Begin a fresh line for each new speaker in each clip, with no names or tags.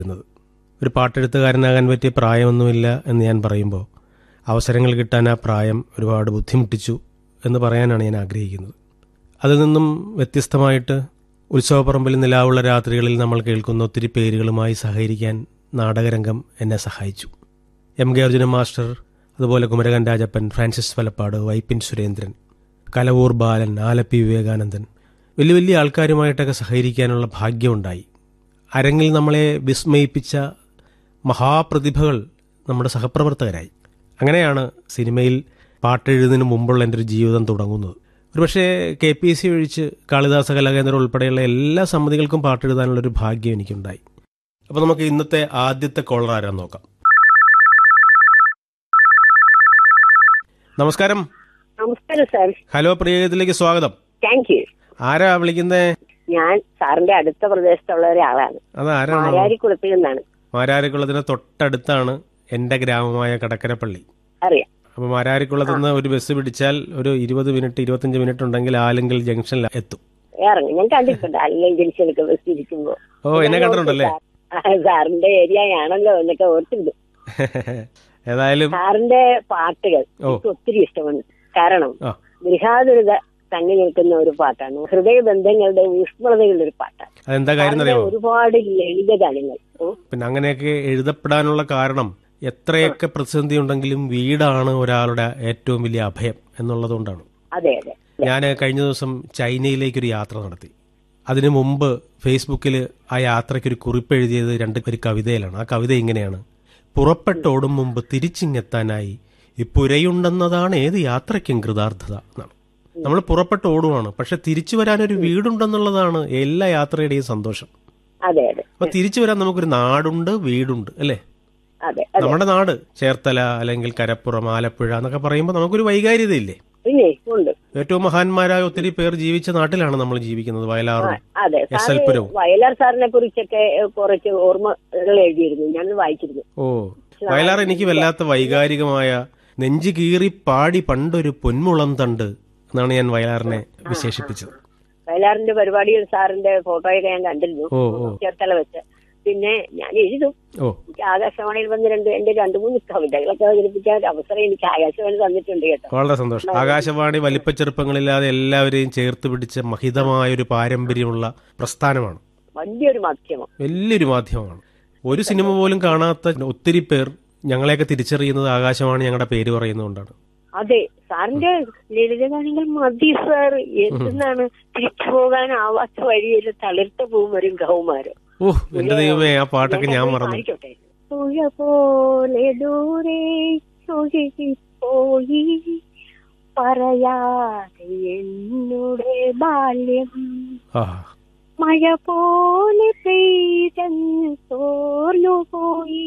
എന്നത് ഒരു പാട്ടെഴുത്തുകാരനാകാൻ പറ്റിയ പ്രായമൊന്നുമില്ല എന്ന് ഞാൻ പറയുമ്പോൾ അവസരങ്ങൾ കിട്ടാൻ ആ പ്രായം ഒരുപാട് ബുദ്ധിമുട്ടിച്ചു എന്ന് പറയാനാണ് ഞാൻ ആഗ്രഹിക്കുന്നത് അതിൽ നിന്നും വ്യത്യസ്തമായിട്ട് ഉത്സവപ്പറമ്പിൽ നിലാവുള്ള രാത്രികളിൽ നമ്മൾ കേൾക്കുന്ന ഒത്തിരി പേരുകളുമായി സഹകരിക്കാൻ നാടകരംഗം എന്നെ സഹായിച്ചു എം കെ അർജുന മാസ്റ്റർ അതുപോലെ കുമരകൻ രാജപ്പൻ ഫ്രാൻസിസ് വലപ്പാട് വൈപ്പിൻ സുരേന്ദ്രൻ കലവൂർ ബാലൻ ആലപ്പി വിവേകാനന്ദൻ വലിയ വലിയ ആൾക്കാരുമായിട്ടൊക്കെ സഹകരിക്കാനുള്ള ഭാഗ്യമുണ്ടായി അരങ്ങിൽ നമ്മളെ വിസ്മയിപ്പിച്ച മഹാപ്രതിഭകൾ നമ്മുടെ സഹപ്രവർത്തകരായി അങ്ങനെയാണ് സിനിമയിൽ പാട്ടെഴുതുന്നതിന് മുമ്പുള്ള എൻ്റെ ഒരു ജീവിതം തുടങ്ങുന്നത് ഒരുപക്ഷെ കെ പി എസ് സി ഒഴിച്ച് കാളിദാസ കലാകേന്ദ്രം ഉൾപ്പെടെയുള്ള എല്ലാ സമിതികൾക്കും പാട്ടെഴുതാനുള്ളൊരു ഭാഗ്യം എനിക്കുണ്ടായി അപ്പോൾ നമുക്ക് ഇന്നത്തെ ആദ്യത്തെ കോളർ ആരാന്ന് നോക്കാം നമസ്കാരം
നമസ്കാരം സാർ
ഹലോ പ്രിയത്തിലേക്ക് സ്വാഗതം
താങ്ക് യു
ആരാ വിളിക്കുന്നേ
ഞാൻ സാറിന്റെ അടുത്ത പ്രദേശത്തുള്ള ഒരാളാണ്
അത് ആരാണ്
മാരാരിക്കുളത്തിൽ നിന്നാണ്
മാരാരിക്കുളത്തിന് തൊട്ടടുത്താണ് എൻ്റെ ഗ്രാമമായ കടക്കരപ്പള്ളി
അറിയാം
അപ്പോൾ മാരാരിക്കുളത്ത് നിന്ന് ഒരു ബസ് പിടിച്ചാൽ ഒരു ഇരുപത് മിനിറ്റ് ഇരുപത്തഞ്ച് മിനിറ്റ് ഉണ്ടെങ്കിൽ ആലെങ്കിൽ ജംഗ്ഷനിൽ എത്തും
ഇറങ്ങി ഞാൻ കണ്ടിട്ടുണ്ട് അല്ലെങ്കിൽ ജംഗ്ഷനൊക്കെ ബസ് ഇരിക്കുമ്പോ
ഓ എന്നെ കണ്ടിട്ടുണ്ടല്ലേ
ആ, സാറിന്റെ ഏരിയ ആണല്ലോ എന്നൊക്കെ ഓർത്തിരുന്നു
ഏതായാലും
സാറിന്റെ പാട്ടുകൾ
ഓ.
എനിക്ക് ഒത്തിരി ഇഷ്ടമാണ് കാരണം
ആ
ഗൃഹാതുരത തങ്ങി നിൽക്കുന്ന ഒരു പാട്ടാണ് ഹൃദയബന്ധങ്ങളുടെ ഊഷ്മളതയുള്ള ഒരു പാട്ടാണ്
അതെന്താ കാര്യം
സാറിന്റെ
അറിയാമോ
ഒരുപാട് ലളിത ഗാനങ്ങൾ ഓ,
പിന്നെ അങ്ങനെയൊക്കെ എഴുതപ്പെടാനുള്ള കാരണം എത്രയൊക്കെ പ്രതിസന്ധി ഉണ്ടെങ്കിലും വീടാണ് ഒരാളുടെ ഏറ്റവും വലിയ അഭയം എന്നുള്ളതുകൊണ്ടാണ്
അതെ അതെ
ഞാൻ കഴിഞ്ഞ ദിവസം ചൈനയിലേക്കൊരു യാത്ര നടത്തി അതിനു മുമ്പ് ഫേസ്ബുക്കിൽ ആ യാത്രയ്ക്ക് ഒരു കുറിപ്പ് എഴുതിയത് രണ്ട് ഒരു കവിതയിലാണ് ആ കവിത ഇങ്ങനെയാണ് പുറപ്പെട്ടോടും മുമ്പ് തിരിച്ചിങ്ങെത്താനായി ഈ പുരയുണ്ടെന്നതാണ് ഏത് യാത്രയ്ക്കും കൃതാർത്ഥത എന്നാണ് നമ്മൾ പുറപ്പെട്ട് ഓടുവാണ് പക്ഷെ തിരിച്ചു വരാനൊരു വീടുണ്ടെന്നുള്ളതാണ് എല്ലാ യാത്രയുടെയും സന്തോഷം
അതെ അതെ
അപ്പൊ തിരിച്ചു വരാൻ നമുക്കൊരു നാടുണ്ട് വീടുണ്ട് അല്ലേ
അതെ അതെ
നമ്മുടെ നാട് ചേർത്തല അല്ലെങ്കിൽ കരപ്പുറം ആലപ്പുഴ എന്നൊക്കെ പറയുമ്പോൾ നമുക്കൊരു വൈകാര്യതയില്ലേ
പിന്നെ ഉണ്ട്
ഏറ്റവും മഹാന്മാരായ ഒത്തിരി പേർ ജീവിച്ച നാട്ടിലാണ് നമ്മൾ ജീവിക്കുന്നത് വയലാറും
അതെ
എസ്
സാറ്
എൽ പുരവും
വയലാർ സാറിനെ കുറിച്ചൊക്കെ ഏഹ്, കുറച്ച് ഓർമ്മകൾ എഴുതിയിരുന്നു ഞാൻ വായിച്ചിരുന്നു
ഓ വയലാർ എനിക്ക് വല്ലാത്ത വൈകാരികമായ നെഞ്ചു കീറി പാടി പണ്ടൊരു പൊന്മുളം തണ്ട് എന്നാണ് ഞാൻ വയലാറിനെ വിശേഷിപ്പിച്ചത്
വയലാറിന്റെ പരിപാടിയിൽ സാറിന്റെ ഫോട്ടോയൊക്കെ ഞാൻ കണ്ടിരുന്നു
ഓ ഓ
ചേർത്തല വെച്ച് പിന്നെ ഞാൻ എഴുതും
ഓ
എനിക്ക് ആകാശവാണിയിൽ വന്ന് രണ്ട് എന്റെ രണ്ട് മൂന്ന് കവിതകളൊക്കെ അവതരിപ്പിക്കാൻ ഒരു അവസരം എനിക്ക് ആകാശവാണി തന്നിട്ടുണ്ട് കേട്ടോ
വളരെ സന്തോഷം ആകാശവാണി വലിപ്പച്ചെറുപ്പങ്ങളില്ലാതെ എല്ലാവരെയും ചേർത്ത് പിടിച്ച മഹിതമായൊരു പാരമ്പര്യമുള്ള പ്രസ്ഥാനമാണ്
വലിയൊരു മാധ്യമം
വലിയൊരു മാധ്യമമാണ് ഒരു സിനിമ പോലും കാണാത്ത ഒത്തിരി പേർ ഞങ്ങളെയൊക്കെ തിരിച്ചറിയുന്നത് ആകാശവാണി ഞങ്ങളുടെ പേര് പറയുന്നതുകൊണ്ടാണ്
അതെ സാറിന്റെ ലളിതഗാനങ്ങൾ മതി സാർ എന്തെന്നാണ് തിരിച്ചു പോകാനാവാത്ത വഴിയിൽ തളിർത്ത പൂവും വരും കൗമാരം
ഓ എന്റെ ദൈവമേ ആ പാട്ടൊക്കെ ഞാൻ മറന്നു
ആയിക്കോട്ടെ പുഴ പോലെ ദൂരെ പോയി പറയാതെ എന്നുടെ ബാല്യം
ആ
മഴ പോലെ പെയ്തങ്ങ് തോർന്നുപോയി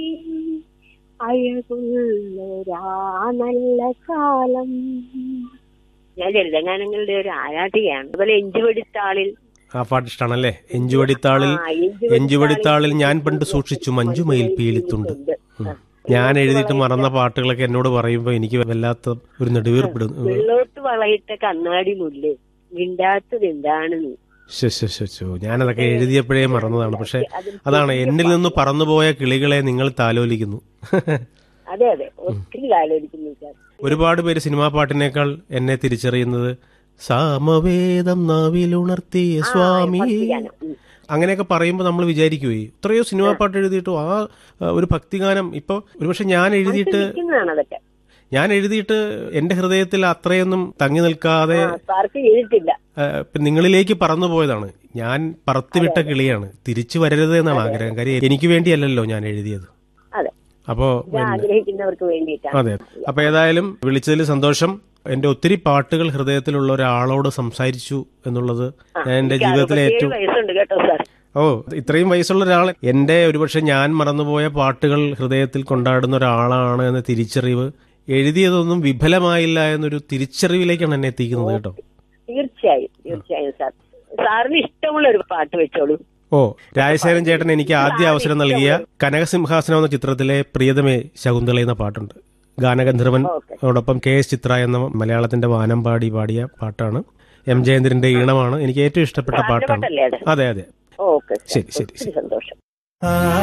അഴകുള്ളൊരാ നല്ല കാലം ഞാൻ ലളിതഗാനങ്ങളുടെ ഒരു ആരാധികയാണ് അതുപോലെ എഞ്ചുവടിത്താളിൽ
ആ പാട്ട് ഇഷ്ടമാണല്ലേ എഞ്ചുവടിത്താളിൽ
ആ, എഞ്ചുവടിത്താളിൽ
എഞ്ചുവടിത്താളിൽ ഞാൻ പണ്ട് സൂക്ഷിച്ചു മഞ്ജുമയിൽ പീലിത്തുണ്ട് ഉം. ഞാൻ എഴുതിയിട്ട് മറന്ന പാട്ടുകളൊക്കെ എന്നോട് പറയുമ്പോൾ എനിക്ക് വല്ലാത്ത ഒരു നെടുവീർപ്പിടും
വെള്ളോട്ട് വളയിട്ട കണ്ണാടി മുല്ല് മിണ്ടാത്തത് എന്താണ് നീ
ശോ, ശോ, ശോ, ശോ. ഞാനതൊക്കെ എഴുതിയപ്പോഴേ മറന്നതാണ് പക്ഷെ അതാണ് എന്നിൽ നിന്ന് പറന്നുപോയ കിളികളെ നിങ്ങൾ താലോലിക്കുന്നു
അതെ അതെ ഒത്തിരി കാലോടിക്കുന്നു സാർ
ഒരുപാട് പേര് സിനിമാ പാട്ടിനേക്കാൾ എന്നെ തിരിച്ചറിയുന്നത് സാമവേദം നാവിലുണർത്തിയ സ്വാമി
ഭക്തിഗാനം. ഉം.
അങ്ങനെയൊക്കെ പറയുമ്പോൾ നമ്മൾ വിചാരിക്കുവേ എത്രയോ സിനിമാ പാട്ട് എഴുതിയിട്ടും ആ ആ, ഒരു ഭക്തിഗാനം ഇപ്പൊ ഒരുപക്ഷെ ഞാൻ എഴുതിയിട്ട്
ഇരിക്കുന്നതാണ് അതൊക്കെ
ഞാൻ എഴുതിയിട്ട് എന്റെ ഹൃദയത്തിൽ അത്രയൊന്നും തങ്ങി നിൽക്കാതെ
ആ, സാർക്ക് ചെയ്തിട്ടില്ല
ആ, ഇപ്പൊ നിങ്ങളിലേക്ക് പറന്നു പോയതാണ് ഞാൻ പറത്തിവിട്ട കിളിയാണ് തിരിച്ചു വരരുത് എന്നാണ് ആഗ്രഹം കാര്യം എനിക്ക് വേണ്ടിയല്ലല്ലോ ഞാൻ എഴുതിയത്
അതെ
അപ്പോ
ഇത് ആഗ്രഹിക്കുന്നവർക്ക് വേണ്ടിയിട്ടാണ്
അതെ അപ്പൊ ഏതായാലും വിളിച്ചതിൽ സന്തോഷം എന്റെ ഒത്തിരി പാട്ടുകൾ ഹൃദയത്തിലുള്ള ഒരാളോട് സംസാരിച്ചു എന്നുള്ളത് ഞാൻ എന്റെ ജീവിതത്തിലെ
ഏഴ്
ഏറ്റവും
വയസ്സുണ്ട് കേട്ടോ സാർ
ഓ ഇത്രയും വയസ്സുള്ള ഒരാൾ എന്റെ ഒരുപക്ഷെ ഞാൻ മറന്നുപോയ പാട്ടുകൾ ഹൃദയത്തിൽ കൊണ്ടാടുന്ന ഒരാളാണ് എന്ന തിരിച്ചറിവ് എഴുതിയതൊന്നും വിഫലമായില്ല എന്നൊരു തിരിച്ചറിവിലേക്കാണ് എന്നെ എത്തിക്കുന്നത് കേട്ടോ
തീർച്ചയായും തീർച്ചയായും സാർ സാറിന് ഇഷ്ടമുള്ള ഒരു പാട്ട് വെച്ചോളൂ
ഓ രാജശേഖരൻ ചേട്ടൻ എനിക്ക് ആദ്യ അവസരം നൽകിയ കനകസിംഹാസനം എന്ന ചിത്രത്തിലെ പ്രിയതമേ ശകുന്തള എന്ന പാട്ടുണ്ട് ഗാനഗന്ധർവൻ
ഓക്കെ
അതോടൊപ്പം കെ എസ് ചിത്ര എന്ന മലയാളത്തിന്റെ വാനം പാടി പാടിയ പാട്ടാണ് എം ജയേന്ദ്രന്റെ ഈണമാണ് എനിക്ക് ഏറ്റവും ഇഷ്ടപ്പെട്ട
സാറിന്റെ
പാട്ടാണ്
പാട്ടല്ലേ അത്
അതെ അതെ
ഓക്കെ
ശരി ശരി
ഒത്തിരി സന്തോഷം
ആ